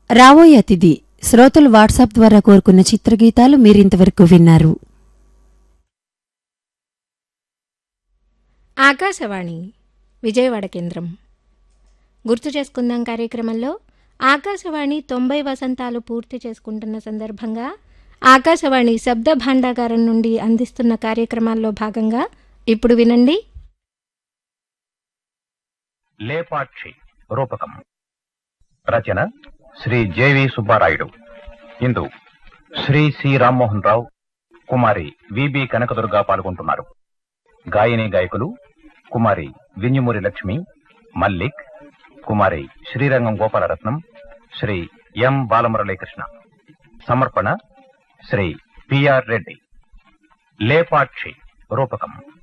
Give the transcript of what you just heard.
రాబోయే అతిథి శ్రోతలు వాట్సాప్ ద్వారా కోరుకున్న చిత్రగీతాలు మీరింతవరకు విన్నారు ఆకాశవాణి విజయవాడ కేంద్రం గుర్తు చేసుకుందాం కార్యక్రమంలో ఆకాశవాణి తొంభై వసంతాలు పూర్తి చేసుకుంటున్న సందర్భంగా ఆకాశవాణి శబ్ద భాండాగారం నుండి అందిస్తున్న కార్యక్రమాల్లో భాగంగా ఇప్పుడు వినండి లేపాక్షి రూపకం రచన శ్రీ జేవి సుబ్బారాయుడు ఇందు శ్రీ సి రామ్మోహన్ రావు కుమారి విబి కనకదుర్గ పాల్గొంటున్నారు గాయని గాయకులు కుమారి వింజమూరి లక్ష్మి మల్లిక్ కుమారి శ్రీరంగం గోపాలరత్నం శ్రీ ఎం బాలమురళీకృష్ణ సమర్పణ శ్రీ పిఆర్ రెడ్డి లేపాక్షి రూపకం